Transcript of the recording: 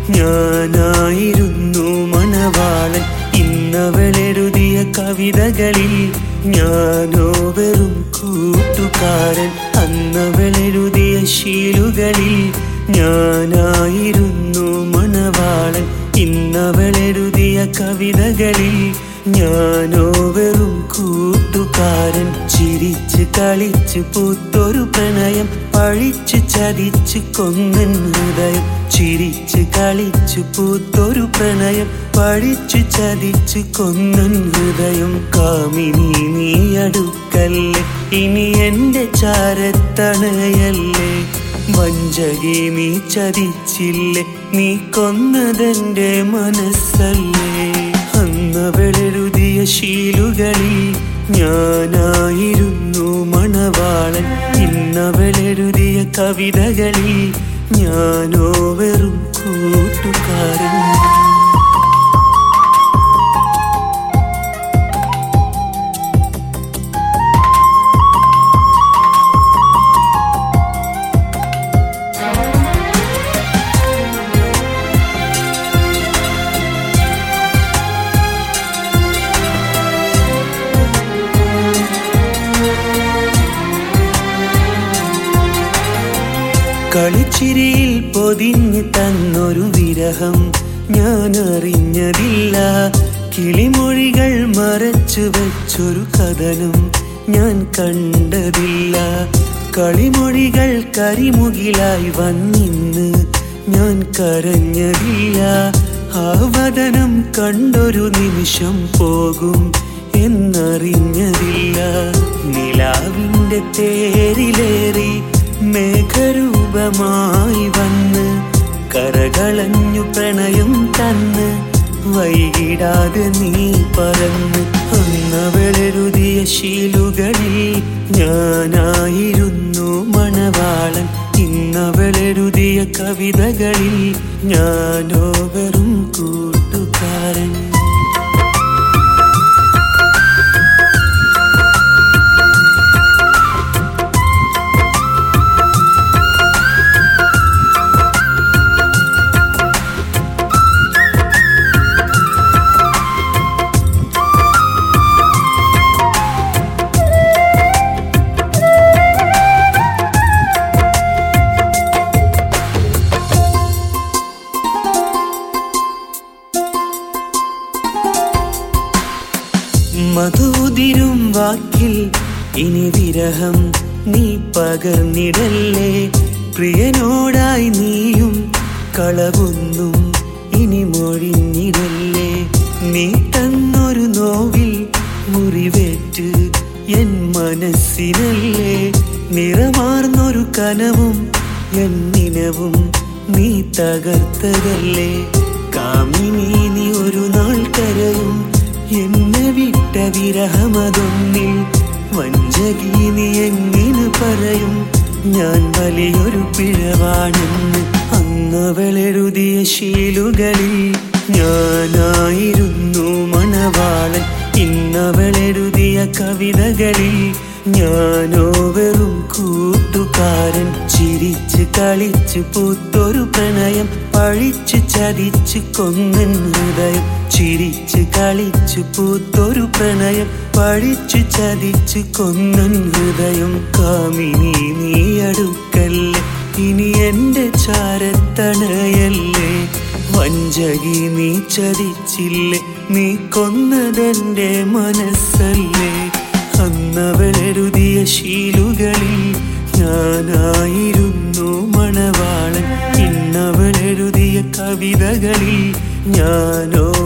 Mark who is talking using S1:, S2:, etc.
S1: ഞാനായിരുന്നു മണവാളൻ ഇന്നവളെഴുതിയ കവിതകളിൽ ഞാനോ വെറും കൂട്ടുകാരൻ അന്നവളെഴുതിയ ശീലുകളിൽ ഞാനായിരുന്നു മണവാളൻ ഇന്നവളെഴുതിയ കവിതകളിൽ ഞാനോ വെറും കൂട്ടുകാരൻ ചിരിച്ച് കളിച്ച് പൂത്തൊരു പ്രണയം പഴിച്ച് ചതിച്ച് കൊന്നൻ ഹൃദയം ചിരിച്ച് കളിച്ച് പൂത്തൊരു പ്രണയം പഴിച്ച് ചതിച്ച് കൊന്നൻ ഹൃദയം കാമിനി നീ അടുക്കല്ലേ ഇനി എന്റെ ചാരത്തണയല്ലേ വഞ്ചകി നീ ചതിച്ചില്ലേ നീ കൊന്നതെന്റെ മനസ്സല്ലേ അന്നവളെഴുതിയ ശീലുകളിൽ ഞാനായിരുന്നു മണവാളൻ ഇന്നവളെഴുതിയ കവിതകളിൽ ഞാനോ വെറും കൂട്ടുകാരൻ കളിച്ചിരിയിൽ പൊതിഞ്ഞ് തന്നൊരു വിരഹം ഞാൻ അറിഞ്ഞതില്ല കിളിമൊഴികൾ മറച്ചു വെച്ചൊരു കഥനം ഞാൻ കണ്ടതില്ല കളിമൊഴികൾ കരിമുകിലായി വന്നിന്ന് ഞാൻ കരഞ്ഞതില്ല ആ വദനം കണ്ടൊരു നിമിഷം പോകും എന്നറിഞ്ഞതില്ല നിലാവിൻ്റെ തേരിലേറി മേഘരൂപമായി വന്ന് കരകളഞ്ഞു പ്രണയം തന്ന് വൈകിടാതെ നീ പറന്ന് അന്നവളെഴുതിയ ശീലുകളിൽ ഞാനായിരുന്നു മണവാളൻ ഇന്നവളെഴുതിയ കവിതകളിൽ ഞാനോ വെറും കൂട്ടുകാരൻ മധുതിരും വാക്കിൽ ഇനി വിരഹം നീ പകർന്നിടല്ലേ പ്രിയനോടായി നീയും കളവൊന്നും ഇനി മൊഴിഞ്ഞിടല്ലേ നീ തന്നൊരു നോവിൽ മുറിവേറ്റ് എൻ മനസ്സിനല്ലേ നിറമാർന്നൊരു കനവും എൻ നിനവും നീ തകർത്തതല്ലേ കാമിനി നീ ഒരു നാൾ കരയും എന്നെ വിട്ട വിരഹമതൊന്നിൽ വഞ്ചകി നീ എങ്ങനെ പറയും ഞാൻ വലിയൊരു പിഴവാണെന്ന് അന്നവളെഴുതിയ ശീലുകളിൽ ഞാനായിരുന്നു മണവാളൻ ഇന്നവളെഴുതിയ കവിതകളിൽ ഞാനോ വെറും കൂട്ടുകാരൻ ചിരിച്ച് കളിച്ച് പൂത്തൊരു പ്രണയം പഴിച്ച് ചതിച്ച് കൊന്നൻ ഹൃദയം ചിരിച്ച് കളിച്ച് പൂത്തൊരു പ്രണയം പഴിച്ച് ചതിച്ച് കൊന്നൻ ഹൃദയം കാമിനി നീ അടുക്കല്ലേ ഇനി എന്റെ ചാരത്തണയല്ലേ വഞ്ചകി നീ ചതിച്ചില്ലേ നീ കൊന്നതെന്റെ മനസ്സല്ലേ അന്നവളെഴുതിയ ശീലുകളിൽ ഞാനായിരുന്നു മണവാളൻ ഇന്നവളെഴുതിയ കവിതകളിൽ ഞാനോ